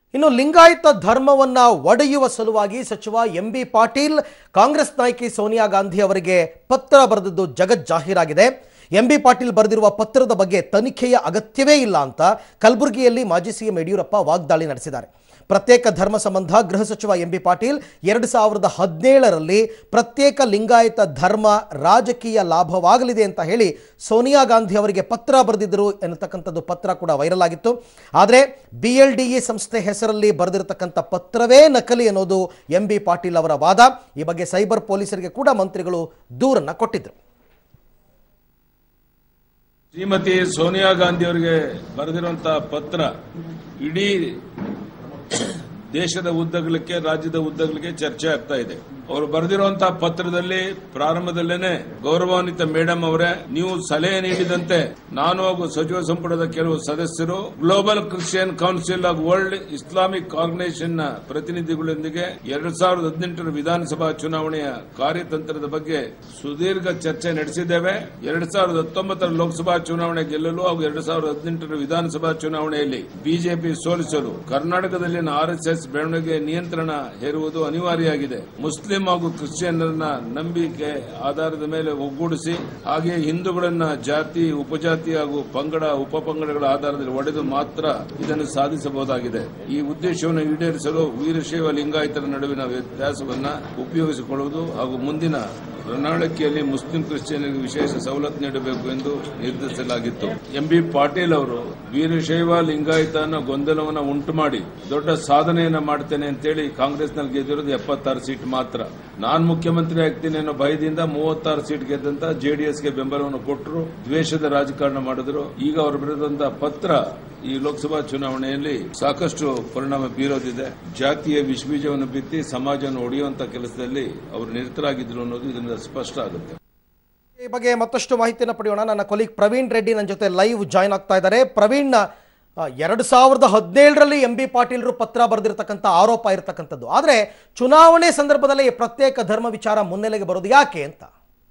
ಇನ್ನು ಲಿಂಗಾಯತ ಧರ್ಮವನ್ನ ಒಡೆಯುವ ಸಲುವಾಗಿ ಸಚಿವ ಎಂ ಬಿ ಪಾಟೀಲ್ ಕಾಂಗ್ರೆಸ್ ನಾಯಕಿ ಸೋನಿಯಾ ಗಾಂಧಿ ಅವರಿಗೆ ಪತ್ರ ಬರೆದಿದ್ದು ಜಗಜ್ಜಾಹೀರಾಗಿದೆ ಎಂ ಬಿ ಪಾಟೀಲ್ ಬರೆದಿರುವ ಪತ್ರದ ಬಗ್ಗೆ ತನಿಖೆಯ ಅಗತ್ಯವೇ ಇಲ್ಲ ಅಂತ ಕಲಬುರಗಿಯಲ್ಲಿ ಮಾಜಿ ಸಿಎಂ ಯಡಿಯೂರಪ್ಪ ವಾಗ್ದಾಳಿ ನಡೆಸಿದ್ದಾರೆ ಪ್ರತ್ಯೇಕ ಧರ್ಮ ಸಂಬಂಧ ಗೃಹ ಸಚಿವ ಎಂ ಬಿ ಪಾಟೀಲ್ ಎರಡು ಸಾವಿರದ ಹದಿನೇಳರಲ್ಲಿ ಪ್ರತ್ಯೇಕ ಲಿಂಗಾಯತ ಧರ್ಮ ರಾಜಕೀಯ ಲಾಭವಾಗಲಿದೆ ಅಂತ ಹೇಳಿ ಸೋನಿಯಾ ಗಾಂಧಿ ಅವರಿಗೆ ಪತ್ರ ಬರೆದಿದ್ದರು ಎನ್ನತಕ್ಕಂಥದ್ದು ಪತ್ರ ಕೂಡ ವೈರಲ್ ಆಗಿತ್ತು ಆದರೆ ಬಿ ಎಲ್ ಡಿ ಇ ಸಂಸ್ಥೆ ಹೆಸರಲ್ಲಿ ಬರೆದಿರತಕ್ಕಂಥ ಪತ್ರವೇ ನಕಲಿ ಅನ್ನೋದು ಎಂ ಬಿ ಪಾಟೀಲ್ ಅವರ ವಾದ ಈ ಬಗ್ಗೆ ಸೈಬರ್ ಪೊಲೀಸರಿಗೆ ಕೂಡ ಮಂತ್ರಿಗಳು ದೂರನ್ನ ಕೊಟ್ಟಿದ್ರು ಶ್ರೀಮತಿ ಸೋನಿಯಾ ಗಾಂಧಿ ಅವರಿಗೆ ಬರೆದಿರುವಂತಹ ಪತ್ರ ಇಡೀ ದೇಶದ ಉದ್ದಗಲಕ್ಕೆ ರಾಜ್ಯದ ಉದ್ದಗಲಕ್ಕೆ ಚರ್ಚೆ ಆಗ್ತಾ ಇದೆ ಅವರು ಬರೆದಿರುವಂತಹ ಪತ್ರದಲ್ಲಿ ಪ್ರಾರಂಭದಲ್ಲೇನೆ ಗೌರವಾನ್ವಿತ ಮೇಡಮ್ ಅವರೇ ನೀವು ಸಲಹೆ ನೀಡಿದಂತೆ ನಾನು ಹಾಗೂ ಸಚಿವ ಸಂಪುಟದ ಕೆಲವು ಸದಸ್ಯರು Global Christian Council of World Islamic Organisation ನ ಪ್ರತಿನಿಧಿಗಳೊಂದಿಗೆ ಎರಡ್ ಸಾವಿರದ ಹದಿನೆಂಟರ ವಿಧಾನಸಭಾ ಚುನಾವಣೆಯ ಕಾರ್ಯತಂತ್ರದ ಬಗ್ಗೆ ಸುದೀರ್ಘ ಚರ್ಚೆ ನಡೆಸಿದ್ದೇವೆ ಎರಡ್ ಸಾವಿರದ ಹತ್ತೊಂಬತ್ತರ ಲೋಕಸಭಾ ಚುನಾವಣೆ ಗೆಲ್ಲಲು ಹಾಗೂ ಎರಡ್ ಸಾವಿರದ ಹದಿನೆಂಟರ ವಿಧಾನಸಭಾ ಚುನಾವಣೆಯಲ್ಲಿ ಬಿಜೆಪಿ ಸೋಲಿಸಲು ಕರ್ನಾಟಕದಲ್ಲಿನ ಆರ್ಎಸ್ಎಸ್ ಬೆಳವಣಿಗೆ ನಿಯಂತ್ರಣ ಹೇರುವುದು ಅನಿವಾರ್ಯವಾಗಿದೆ ಮುಸ್ಲಿಂ ಹಾಗೂ ಕ್ರಿಶ್ಚಿಯನ್ನರನ್ನ ನಂಬಿಕೆ ಆಧಾರದ ಮೇಲೆ ಒಗ್ಗೂಡಿಸಿ ಹಾಗೆ ಹಿಂದೂಗಳನ್ನ ಜಾತಿ ಉಪಜಾತಿ ಹಾಗೂ ಪಂಗಡ ಉಪಪಂಗಡಗಳ ಆಧಾರದಲ್ಲಿ ಒಡೆದು ಮಾತ್ರ ಇದನ್ನು ಸಾಧಿಸಬಹುದಾಗಿದೆ ಈ ಉದ್ದೇಶವನ್ನು ಈಡೇರಿಸಲು ವೀರಶೈವ ಲಿಂಗಾಯತರ ನಡುವಿನ ವ್ಯತ್ಯಾಸವನ್ನ ಉಪಯೋಗಿಸಿಕೊಳ್ಳುವುದು ಹಾಗೂ ಮುಂದಿನ ಪ್ರಣಾಳಿಕೆಯಲ್ಲಿ ಮುಸ್ಲಿಂ ಕ್ರಿಶ್ಚಿಯನ್ರಿಗೆ ವಿಶೇಷ ಸವಲತ್ತು ನೀಡಬೇಕು ಎಂದು ನಿರ್ಧರಿಸಲಾಗಿತ್ತು ಎಂ ಬಿ ಪಾಟೀಲ್ ಅವರು ವೀರಶೈವ ಲಿಂಗಾಯತನ ಗೊಂದಲವನ್ನು ಉಂಟು ಮಾಡಿ ದೊಡ್ಡ ಸಾಧನೆಯನ್ನ ಮಾಡ್ತೇನೆ ಅಂತೇಳಿ ಕಾಂಗ್ರೆಸ್ನಲ್ಲಿ ಗೆದ್ದಿರೋದು ಎಪ್ಪತ್ತಾರು ಸೀಟ್ ಮಾತ್ರ ನಾನ್ ಮುಖ್ಯಮಂತ್ರಿ ಆಗ್ತೀನಿ ಅನ್ನೋ ಭಯದಿಂದ ಮೂವತ್ತಾರು ಸೀಟ್ ಗೆದ್ದಂತ ಜೆಡಿಎಸ್ಗೆ ಬೆಂಬಲವನ್ನು ಕೊಟ್ಟರು ದ್ವೇಷದ ರಾಜಕಾರಣ ಮಾಡಿದ್ರು ಈಗ ಅವರು ಬರೆದಂತಹ ಪತ್ರ ಈ ಲೋಕಸಭಾ ಚುನಾವಣೆಯಲ್ಲಿ ಸಾಕಷ್ಟು ಪರಿಣಾಮ ಬೀರೋದಿದೆ ಜಾತಿಯ ವಿಷಬೀಜವನ್ನು ಬಿತ್ತಿ ಸಮಾಜವನ್ನು ಒಡೆಯುವಂತ ಕೆಲಸದಲ್ಲಿ ಅವರು ನಿರತರಾಗಿದ್ರು ಅನ್ನೋದು ಇದರಿಂದ ಸ್ಪಷ್ಟ ಆಗುತ್ತೆ ಈ ಬಗ್ಗೆ ಮತ್ತಷ್ಟು ಮಾಹಿತಿಯನ್ನು ಪಡೆಯೋಣ ನನ್ನ ಕೊಲೀಗ್ ಪ್ರವೀಣ್ ರೆಡ್ಡಿ ನನ್ನ ಜೊತೆ ಲೈವ್ ಜಾಯ್ನ್ ಆಗ್ತಾ ಇದ್ದಾರೆ ಪ್ರವೀಣ್ ಆ, ಎರಡು ಸಾವಿರದ ಹದಿನೇಳರಲ್ಲಿ ಎಂ ಬಿ ಪಾಟೀಲ್ರು ಪತ್ರ ಬರೆದಿರತಕ್ಕಂಥ ಆರೋಪ ಇರತಕ್ಕಂಥದ್ದು ಆದರೆ ಚುನಾವಣೆ ಸಂದರ್ಭದಲ್ಲಿ ಈ ಪ್ರತ್ಯೇಕ ಧರ್ಮ ವಿಚಾರ ಮುನ್ನೆಲೆಗೆ ಬರೋದು ಯಾಕೆ ಅಂತ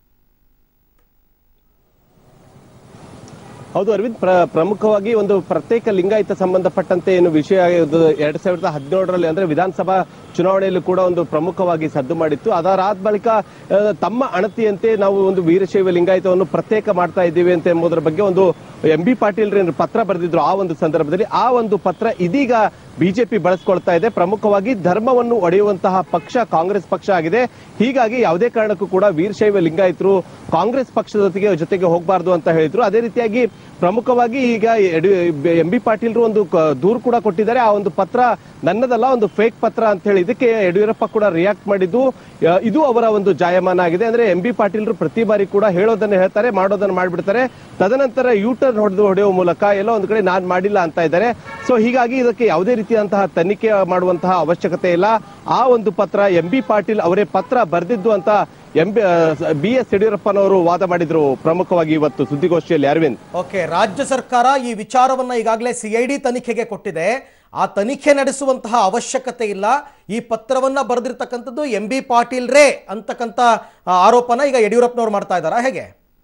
ಹೌದು ಅರವಿಂದ್ ಪ್ರ ಪ್ರಮುಖವಾಗಿ ಒಂದು ಪ್ರತ್ಯೇಕ ಲಿಂಗಾಯತ ಸಂಬಂಧಪಟ್ಟಂತೆ ಏನು ವಿಷಯ ಇದು ಎರಡ್ ಸಾವಿರದ ಹದಿನೇಳರಲ್ಲಿ ಅಂದ್ರೆ ವಿಧಾನಸಭಾ ಚುನಾವಣೆಯಲ್ಲೂ ಕೂಡ ಒಂದು ಪ್ರಮುಖವಾಗಿ ಸದ್ದು ಮಾಡಿತ್ತು ಅದರಾದ ಬಳಿಕ ಆ, ತಮ್ಮ ಅಣತಿಯಂತೆ ನಾವು ಒಂದು ವೀರಶೈವ ಲಿಂಗಾಯತವನ್ನು ಪ್ರತ್ಯೇಕ ಮಾಡ್ತಾ ಇದ್ದೀವಿ ಅಂತ ಎಂಬುದರ ಬಗ್ಗೆ ಒಂದು ಎಂ ಬಿ ಪಾಟೀಲ್ ಪತ್ರ ಬರೆದಿದ್ರು ಆ ಒಂದು ಸಂದರ್ಭದಲ್ಲಿ ಆ ಒಂದು ಪತ್ರ ಇದೀಗ ಬಿಜೆಪಿ ಬಳಸ್ಕೊಳ್ತಾ ಇದೆ ಪ್ರಮುಖವಾಗಿ ಧರ್ಮವನ್ನು ಒಡೆಯುವಂತಹ ಪಕ್ಷ ಕಾಂಗ್ರೆಸ್ ಪಕ್ಷ ಆಗಿದೆ ಹೀಗಾಗಿ ಯಾವುದೇ ಕಾರಣಕ್ಕೂ ಕೂಡ ವೀರಶೈವ ಲಿಂಗಾಯತರು ಕಾಂಗ್ರೆಸ್ ಪಕ್ಷದ ಜೊತೆಗೆ ಜೊತೆಗೆ ಹೋಗಬಾರ್ದು ಅಂತ ಹೇಳಿದ್ರು ಅದೇ ರೀತಿಯಾಗಿ ಪ್ರಮುಖವಾಗಿ ಈಗ ಎಂ ಬಿ ಪಾಟೀಲ್ರು ಒಂದು ಕ- ದೂರು ಕೂಡ ಕೊಟ್ಟಿದ್ದಾರೆ ಆ ಒಂದು ಪತ್ರ ನನ್ನದಲ್ಲ ಒಂದು ಫೇಕ್ ಪತ್ರ ಅಂತ ಹೇಳಿ ಇದಕ್ಕೆ ಯಡಿಯೂರಪ್ಪ ಕೂಡ ರಿಯಾಕ್ಟ್ ಮಾಡಿದ್ದು ಆ, ಇದು ಅವರ ಒಂದು ಜಾಯಮಾನ ಆಗಿದೆ ಅಂದ್ರೆ ಎಂ ಬಿ ಪಾಟೀಲ್ರು ಪ್ರತಿ ಬಾರಿ ಕೂಡ ಹೇಳೋದನ್ನ ಹೇಳ್ತಾರೆ ಮಾಡೋದನ್ನ ಮಾಡ್ಬಿಡ್ತಾರೆ ತದನಂತರ ಯೂಟರ್ನ್ ಹೊಡೆದು ಹೊಡೆಯುವ ಮೂಲಕ ಎಲ್ಲೋ ಒಂದು ಕಡೆ ನಾನ್ ಮಾಡಿಲ್ಲ ಅಂತ ಇದ್ದಾರೆ ಸೊ ಹೀಗಾಗಿ ಇದಕ್ಕೆ ಯಾವುದೇ ರೀತಿಯಂತಹ ತನಿಖೆ ಮಾಡುವಂತಹ ಅವಶ್ಯಕತೆ ಇಲ್ಲ ಆ ಒಂದು ಪತ್ರ ಎಂ ಬಿ ಪಾಟೀಲ್ ಅವರೇ ಪತ್ರ ಬರೆದಿದ್ದು ಅಂತ ಎಂ ಬಿ ಎಸ್ ಯಡಿಯೂರಪ್ಪನವರು ವಾದ ಮಾಡಿದ್ರು ಪ್ರಮುಖವಾಗಿ ಇವತ್ತು ಸುದ್ದಿಗೋಷ್ಠಿಯಲ್ಲಿ ಅರವಿಂದ್ ಓಕೆ ರಾಜ್ಯ ಸರ್ಕಾರ ಈ ವಿಚಾರವನ್ನ ಈಗಾಗಲೇ ಸಿಐಡಿ ತನಿಖೆಗೆ ಕೊಟ್ಟಿದೆ ಆ ತನಿಖೆ ನಡೆಸುವಂತಹ ಅವಶ್ಯಕತೆ ಇಲ್ಲ ಈ ಪತ್ರವನ್ನ ಬರೆದಿರ್ತಕ್ಕಂಥದ್ದು ಎಂ ಬಿ ಪಾಟೀಲ್ ರೇ ಅಂತಕ್ಕಂಥ ಆ, ಆರೋಪನ ಈಗ ಯಡಿಯೂರಪ್ಪನವ್ರು ಮಾಡ್ತಾ ಇದ್ದಾರಾ ಹೇಗೆ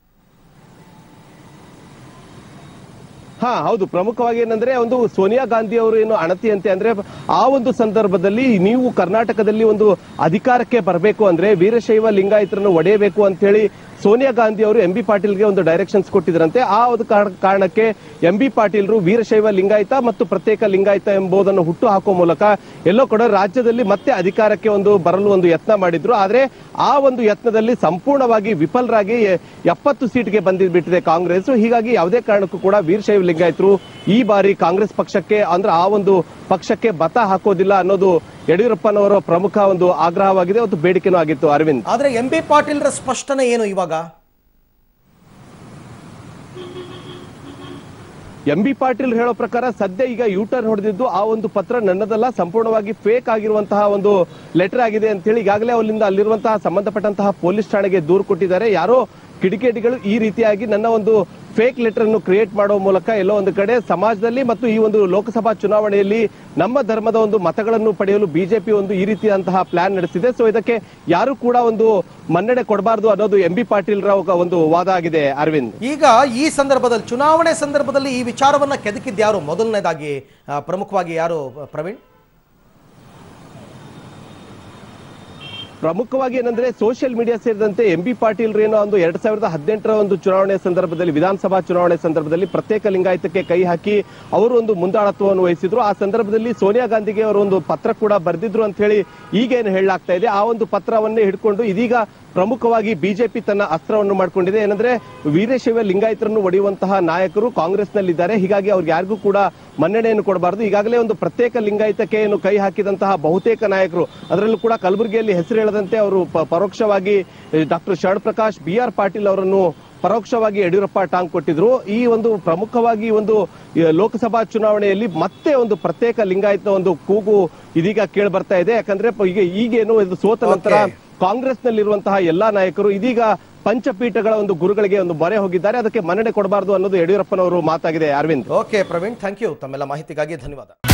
ಹಾ ಹೌದು ಪ್ರಮುಖವಾಗಿ ಏನಂದ್ರೆ ಒಂದು ಸೋನಿಯಾ ಗಾಂಧಿ ಅವರು ಏನು ಅಣತಿಯಂತೆ ಅಂದ್ರೆ ಆ ಒಂದು ಸಂದರ್ಭದಲ್ಲಿ ನೀವು ಕರ್ನಾಟಕದಲ್ಲಿ ಒಂದು ಅಧಿಕಾರಕ್ಕೆ ಬರಬೇಕು ಅಂದ್ರೆ ವೀರಶೈವ ಲಿಂಗಾಯತರನ್ನು ಒಡೆಯಬೇಕು ಅಂತ ಹೇಳಿ ಸೋನಿಯಾ ಗಾಂಧಿ ಅವರು ಎಂ ಬಿ ಪಾಟೀಲ್ಗೆ ಒಂದು ಡೈರೆಕ್ಷನ್ಸ್ ಕೊಟ್ಟಿದ್ರಂತೆ ಆ ಒಂದು ಕಾರಣ- ಕಾರಣಕ್ಕೆ ಎಂ ಬಿ ಪಾಟೀಲ್ರು ವೀರಶೈವ ಲಿಂಗಾಯತ ಮತ್ತು ಪ್ರತ್ಯೇಕ ಲಿಂಗಾಯತ ಎಂಬುದನ್ನು ಹುಟ್ಟು ಹಾಕುವ ಮೂಲಕ ಎಲ್ಲೋ ಕೂಡ ರಾಜ್ಯದಲ್ಲಿ ಮತ್ತೆ ಅಧಿಕಾರಕ್ಕೆ ಒಂದು ಬರಲು ಒಂದು ಯತ್ನ ಮಾಡಿದ್ರು ಆದ್ರೆ ಆ ಒಂದು ಯತ್ನದಲ್ಲಿ ಸಂಪೂರ್ಣವಾಗಿ ವಿಫಲರಾಗಿ ಎ- ಎಪ್ಪತ್ತು ಸೀಟ್ಗೆ ಬಂದಿಬಿಟ್ಟಿದೆ ಕಾಂಗ್ರೆಸ್ ಹೀಗಾಗಿ ಯಾವುದೇ ಕಾರಣಕ್ಕೂ ಕೂಡ ವೀರಶೈವ ಲಿಂಗಾಯತರು ಈ ಬಾರಿ ಕಾಂಗ್ರೆಸ್ ಪಕ್ಷಕ್ಕೆ ಅಂದ್ರೆ ಆ ಒಂದು ಪಕ್ಷಕ್ಕೆ ಬತ ಹಾಕೋದಿಲ್ಲ ಅನ್ನೋದು ಯಡಿಯೂರಪ್ಪನವರ ಪ್ರಮುಖ ಒಂದು ಆಗ್ರಹವಾಗಿದೆ ಮತ್ತು ಬೇಡಿಕೆನೂ ಆಗಿತ್ತು ಅರವಿಂದ್ ಆದ್ರೆ ಎಂ ಬಿ ಪಾಟೀಲ್ರ ಸ್ಪಷ್ಟನೆ ಏನು ಇವಾಗ ಎಂ ಬಿ ಪಾಟೀಲ್ ಹೇಳೋ ಪ್ರಕಾರ ಸದ್ಯ ಈಗ ಯೂಟರ್ನ್ ಹೊಡೆದಿದ್ದು ಆ ಒಂದು ಪತ್ರ ನನ್ನದಲ್ಲ ಸಂಪೂರ್ಣವಾಗಿ ಫೇಕ್ ಆಗಿರುವಂತಹ ಒಂದು ಲೆಟರ್ ಆಗಿದೆ ಅಂತ ಹೇಳಿ ಈಗಾಗಲೇ ಅಲ್ಲಿಂದ ಅಲ್ಲಿರುವಂತಹ ಸಂಬಂಧಪಟ್ಟಂತಹ ಪೊಲೀಸ್ ಠಾಣೆಗೆ ದೂರು ಕೊಟ್ಟಿದ್ದಾರೆ ಯಾರೋ ಕಿಡಿಕೇಡಿಗಳು ಈ ರೀತಿಯಾಗಿ ನನ್ನ ಒಂದು ಫೇಕ್ ಲೆಟರ್ ಅನ್ನು ಕ್ರಿಯೇಟ್ ಮಾಡುವ ಮೂಲಕ ಎಲ್ಲೋ ಒಂದು ಕಡೆ ಸಮಾಜದಲ್ಲಿ ಮತ್ತು ಈ ಒಂದು ಲೋಕಸಭಾ ಚುನಾವಣೆಯಲ್ಲಿ ನಮ್ಮ ಧರ್ಮದ ಒಂದು ಮತಗಳನ್ನು ಪಡೆಯಲು ಬಿಜೆಪಿ ಒಂದು ಈ ರೀತಿಯಂತಹ ಪ್ಲಾನ್ ನಡೆಸಿದೆ ಸೊ ಇದಕ್ಕೆ ಯಾರು ಕೂಡ ಒಂದು ಮನ್ನಣೆ ಕೊಡಬಾರದು ಅನ್ನೋದು ಎಂ ಬಿ ಪಾಟೀಲ್ ರಾವ್ ಒಂದು ವಾದ ಆಗಿದೆ ಅರವಿಂದ್ ಈಗ ಈ ಸಂದರ್ಭದಲ್ಲಿ ಚುನಾವಣೆ ಸಂದರ್ಭದಲ್ಲಿ ಈ ವಿಚಾರವನ್ನ ಕೆದಕಿದ್ದು ಯಾರು ಮೊದಲನೇದಾಗಿ ಆ, ಪ್ರಮುಖವಾಗಿ ಯಾರು ಪ್ರವೀಣ್ ಪ್ರಮುಖವಾಗಿ ಏನಂದ್ರೆ ಸೋಷಿಯಲ್ ಮೀಡಿಯಾ ಸೇರಿದಂತೆ ಎಂ ಬಿ ಪಾಟೀಲ್ ಏನೋ ಒಂದು ಎರಡ್ ಸಾವಿರದ ಹದಿನೆಂಟರ ಒಂದು ಚುನಾವಣೆ ಸಂದರ್ಭದಲ್ಲಿ ವಿಧಾನಸಭಾ ಚುನಾವಣೆ ಸಂದರ್ಭದಲ್ಲಿ ಪ್ರತ್ಯೇಕ ಲಿಂಗಾಯತಕ್ಕೆ ಕೈ ಹಾಕಿ ಅವರು ಒಂದು ಮುಂದಾಳತ್ವವನ್ನು ವಹಿಸಿದ್ರು ಆ ಸಂದರ್ಭದಲ್ಲಿ ಸೋನಿಯಾ ಗಾಂಧಿಗೆ ಅವರು ಒಂದು ಪತ್ರ ಕೂಡ ಬರೆದಿದ್ರು ಅಂತ ಹೇಳಿ ಈಗೇನು ಹೇಳಲಾಗ್ತಾ ಇದೆ ಆ ಒಂದು ಪತ್ರವನ್ನೇ ಹಿಡ್ಕೊಂಡು ಇದೀಗ ಪ್ರಮುಖವಾಗಿ ಬಿಜೆಪಿ ತನ್ನ ಅಸ್ತ್ರವನ್ನು ಮಾಡ್ಕೊಂಡಿದೆ ಏನಂದ್ರೆ ವೀರಶೈವ ಲಿಂಗಾಯತರನ್ನು ಒಡೆಯುವಂತಹ ನಾಯಕರು ಕಾಂಗ್ರೆಸ್ನಲ್ಲಿದ್ದಾರೆ ಹೀಗಾಗಿ ಅವ್ರಿಗೆ ಯಾರಿಗೂ ಕೂಡ ಮನ್ನಣೆಯನ್ನು ಕೊಡಬಾರದು ಈಗಾಗಲೇ ಒಂದು ಪ್ರತ್ಯೇಕ ಲಿಂಗಾಯತಕ್ಕೆ ಏನು ಕೈ ಹಾಕಿದಂತಹ ಬಹುತೇಕ ನಾಯಕರು ಅದರಲ್ಲೂ ಕೂಡ ಕಲಬುರಗಿಯಲ್ಲಿ ಹೆಸರು ಹೇಳದಂತೆ ಅವರು ಪ- ಪರೋಕ್ಷವಾಗಿ doctor Sharad Prakash B R Patil ಅವರನ್ನು ಪರೋಕ್ಷವಾಗಿ ಯಡಿಯೂರಪ್ಪ ಟಾಂಗ್ ಕೊಟ್ಟಿದ್ರು ಈ ಒಂದು ಪ್ರಮುಖವಾಗಿ ಒಂದು ಈ ಲೋಕಸಭಾ ಚುನಾವಣೆಯಲ್ಲಿ ಮತ್ತೆ ಒಂದು ಪ್ರತ್ಯೇಕ ಲಿಂಗಾಯತ ಒಂದು ಕೂಗು ಇದೀಗ ಕೇಳಿ ಬರ್ತಾ ಇದೆ ಯಾಕಂದ್ರೆ ಪ- ಈಗ ಈಗೇನು ಇದು ಸೋತ ನಂತರ Okay. ಕಾಂಗ್ರೆಸ್ನಲ್ಲಿರುವಂತಹ ಎಲ್ಲಾ ನಾಯಕರು ಇದೀಗ ಪಂಚಪೀಠಗಳ ಒಂದು ಗುರುಗಳಿಗೆ ಒಂದು ಮೊರೆ ಹೋಗಿದ್ದಾರೆ ಅದಕ್ಕೆ ಮನ್ನಣೆ ಕೊಡಬಾರದು ಅನ್ನೋದು ಯಡಿಯೂರಪ್ಪನವರು ಮಾತಾಗಿದೆ Arvind okay Praveen thank you ತಮ್ಮೆಲ್ಲ ಮಾಹಿತಿಗಾಗಿ ಧನ್ಯವಾದ